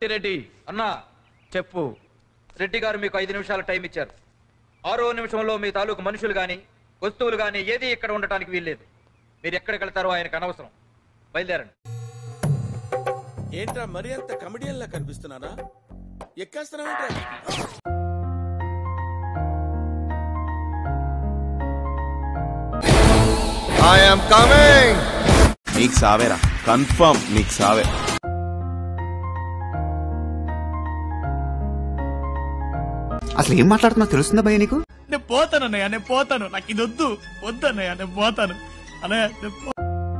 రెడ్డి అన్నా చెప్పు రెడ్డి గారు మీకు ఐదు నిమిషాలు టైం ఇచ్చారు ఆరో నిమిషంలో మీ తాలూకు మనుషులు గాని వస్తువులు గాని ఏది ఇక్కడ ఉండటానికి వీల్లేదు మీరు ఎక్కడికి వెళ్తారో ఆయనకు అనవసరం బయలుదేరండి ఏంట్రా మరి అంత కమెడియన్ లా కనిపిస్తున్నారా ఎక్కేస్తున్నావేంట్రా ఐఎమ్ కమింగ్ నీకు సావేరా కన్ఫర్మ్ నీకు సావే అసలు ఏం మాట్లాడుతున్నా తెలుస్తుందా భయ్య నీకు నేను పోతాను అన్నయ్య నేను పోతాను నాకు ఇది వద్దు వద్దు అన్నయ్య నేను పోతాను అన్నయ్య నేను పో-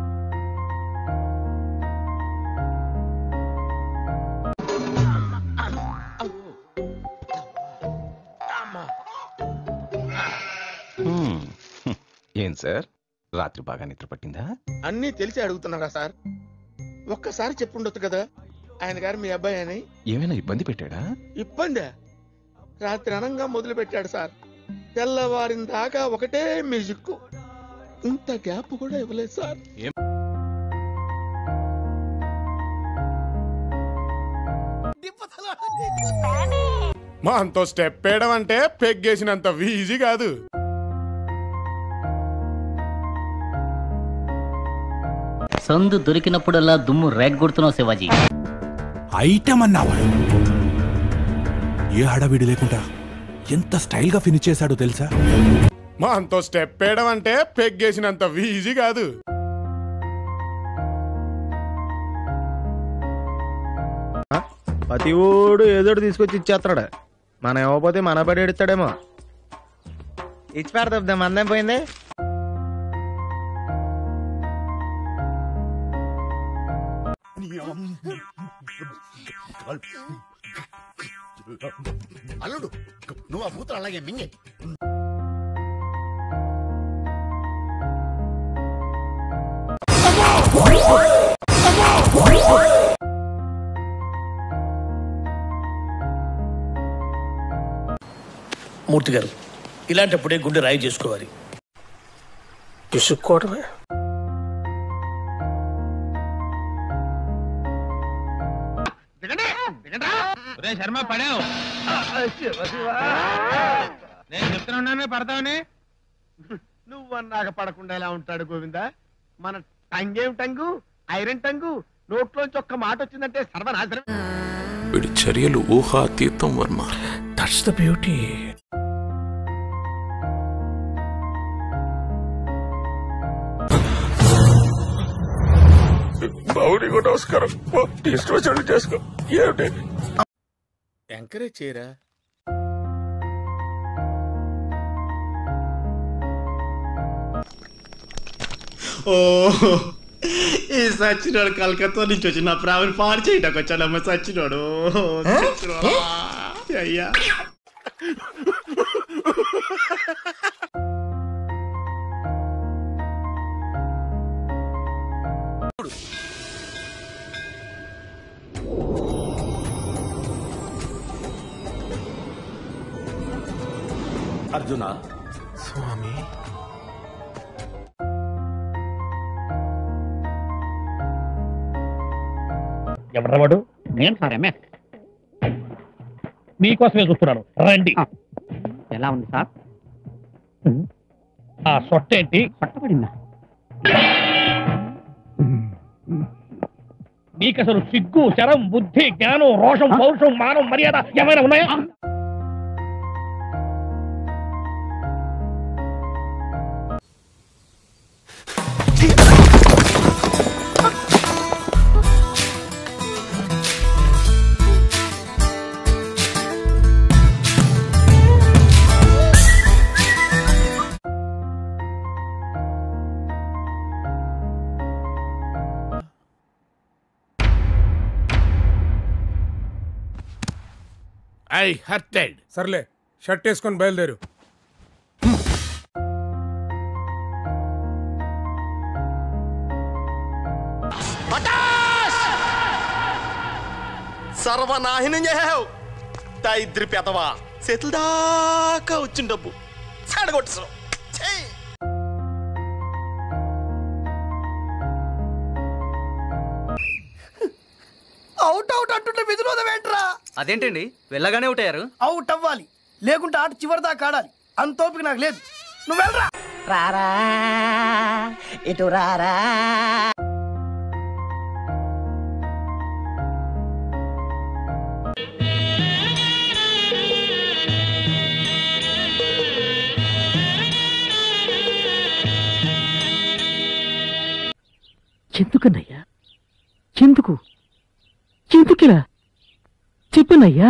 ఏం సార్ రాత్రి బాగా నిద్ర పట్టిందా అన్నీ తెలిసి అడుగుతున్నారా సార్ ఒక్కసారి చెప్పుండొచ్చు కదా ఆయన గారు మీ అబ్బాయి అని ఏమైనా ఇబ్బంది పెట్టాడా ఇబ్బంది రాత్రి అనంగా మొదలు పెట్టాడు సార్ తెల్లవారిన దాకా ఒకటే మ్యూజిక్ ఇంత గ్యాప్ కూడా ఇవ్వలేదు సార్ మా అంతో స్టెప్ వేయడం అంటే పెగ్గేసినంత ఈజీ కాదు సందు దొరికినప్పుడల్లా దుమ్ము రేగ్గొడుతున్నావు శివాజీ ఐటమ్ అన్నావా ఏ హడావిడి లేకుండా ఎంత స్టైల్ గా ఫినిష్ చేశాడో తెలుసా మా అంతో స్టెప్ వేయడం అంటే పెగ్గేసినంత ఈజీ కాదు ప్రతి ఊడు ఏదోటి తీసుకొచ్చి ఇచ్చేస్తాడు మనం ఇవ్వకపోతే మన పడి ఎడతాడేమో ఇచ్చి పెడతా మందేం పోయింది అల్లుడు నువ్వు ఆ మూత్రం అలాగే మింగే మూర్తి గారు ఇలాంటప్పుడే గుండె రాయి చేసుకోవాలి విసుక్కోవడమే శర్మ పడావు నేను చెప్తున్నా పడతావని నువ్వన్నాక పడకుండా ఎలా ఉంటాడు గోవింద మన టంగేం టంగు ఐరన్ టంగు నోట్లోంచి ఒక్క మాట వచ్చిందంటే సర్వనాశనం వీడి చర్యలు ఊహాతీతం వర్మ దట్స్ ద బ్యూటీ బావుడికి నమస్కారం ఇష్టం వచ్చినట్టు చేసుకో ఏమిటి ఎంకరేజ్ చేయరా ఓ ఈ సచ్చినోడు కలకత్తా నుంచి వచ్చి నా ప్రాణం పాడు చేయడానికి వచ్చాడమ్మ సచ్చినోడు సచ్చినోడా. అయ్యా అర్జున స్వామి ఎవడ్రా వాడు నేను సార్ ఎంఎస్ మీకోసమే చూస్తున్నాను రండి ఎలా ఉంది సార్ ఆ సొట్టేంటి పట్టబడిందా నీకు అసలు సిగ్గు శరం బుద్ధి జ్ఞానం రోషం పౌరుషం మానం మర్యాద ఏమైనా ఉన్నాయా ఐ హర్టెడ్ సర్లే షర్ట్ వేసుకొని బయలుదేరు సర్వనాహినం చేసావు దరిద్రి పెదవా చేతుల దాకా వచ్చిన డబ్బు చెడగొట్టు అవుట్ అవుట్ అంటూ ఆడుతుంటే విధిలోదం ఏంట్రా అదేంటండి వెళ్ళగానే ఒకటయ్యారు అవుట్ అవ్వాలి లేకుంటే ఆట చివరి దాకా ఆడాలి అంత ఓపిక నాకు లేదు నువ్వు వెళ్ళరా రారా ఇటు రారా ఎందుకన్నయ్యా ఎందుకు ఎందుకిలా చెప్పనయ్యా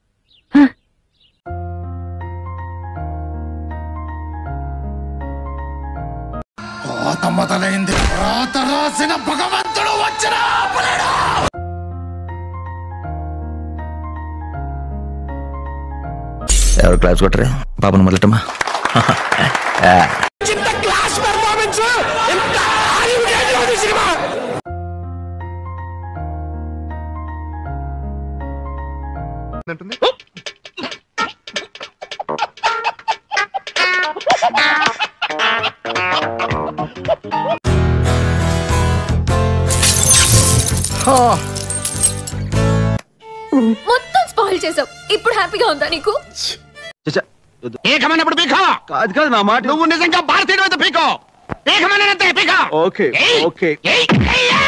కోత మొదలైంది రాత రాసిన భగవంతుడు వచ్చిన ఎవరు క్లాస్ కొట్టరే పాపను మొదలటమా క్లాస్ పెర్ఫార్మెన్స్ ఎంత హాలీవుడ్ రేంజ్లో ఉంది సినిమా మొత్తం స్పాయిల్ చేసావు ఇప్పుడు హ్యాపీగా ఉందా నీకు ఏకమన్నప్పుడు పీకో కాదు కాదు నా మాట నువ్వు నిజంగా భారతీయుడు అయితే పీకో ఏకమన్నంతే పీకో ఓకే ఓకే ఏయ్, ఏయ్యా!